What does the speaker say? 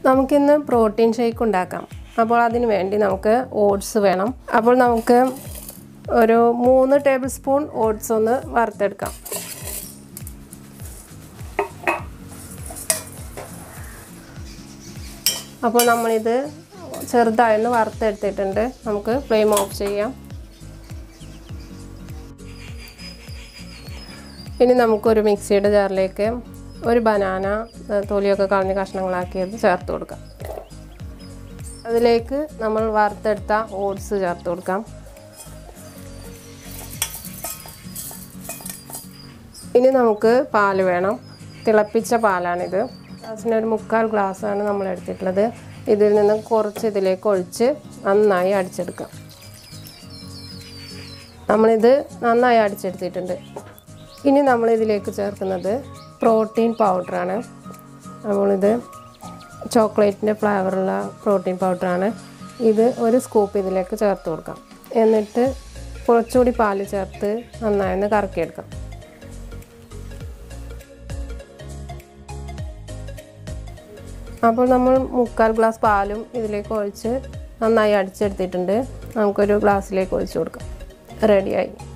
നമുക്കിന്ന് protein shake ഉണ്ടാക്കാം അപ്പോൾ അതിന് വേണ്ടി നമുക്ക് ഓട്സ് വേണം അപ്പോൾ നമുക്ക് ഒരു മൂന്ന് ടേബിൾ സ്പൂൺ ഓട്സ് ഒന്ന് വറുത്തെടുക്കാം അപ്പോൾ നമ്മളിത് ചെറുതായൊന്ന് വറുത്തെടുത്തിട്ടുണ്ട് നമുക്ക് ഫ്ലെയിം ഓഫ് ചെയ്യാം ഇനി നമുക്കൊരു മിക്സിയുടെ ജാറിലേക്ക് ഒരു ബനാന തൊലിയൊക്കെ കളഞ്ഞ് കഷ്ണങ്ങളാക്കിയത് ചേർത്ത് കൊടുക്കാം അതിലേക്ക് നമ്മൾ വറുത്തെടുത്ത ഓട്സ് ചേർത്ത് കൊടുക്കാം ഇനി നമുക്ക് പാല് വേണം തിളപ്പിച്ച പാലാണിത് ഗ്ലാസ്സിന് ഒരു മുക്കാൽ ഗ്ലാസ്സാണ് നമ്മൾ എടുത്തിട്ടുള്ളത് ഇതിൽ നിന്ന് കുറച്ച് ഇതിലേക്ക് ഒഴിച്ച് നന്നായി അടിച്ചെടുക്കാം നമ്മളിത് നന്നായി അടിച്ചെടുത്തിട്ടുണ്ട് ഇനി നമ്മൾ ഇതിലേക്ക് ചേർക്കുന്നത് പ്രോട്ടീൻ പൗഡറാണ് നമ്മളിത് ചോക്ലേറ്റിൻ്റെ ഫ്ലേവറുള്ള പ്രോട്ടീൻ പൗഡറാണ് ഇത് ഒരു സ്കൂപ്പ് ഇതിലേക്ക് ചേർത്ത് കൊടുക്കാം എന്നിട്ട് കുറച്ചുകൂടി പാല് ചേർത്ത് നന്നായി ഒന്ന് കറക്കിയെടുക്കാം അപ്പോൾ നമ്മൾ മുക്കാൽ ഗ്ലാസ് പാലും ഇതിലേക്ക് ഒഴിച്ച് നന്നായി അടിച്ചെടുത്തിട്ടുണ്ട് നമുക്കൊരു ഗ്ലാസ്സിലേക്ക് ഒഴിച്ചു കൊടുക്കാം റെഡിയായി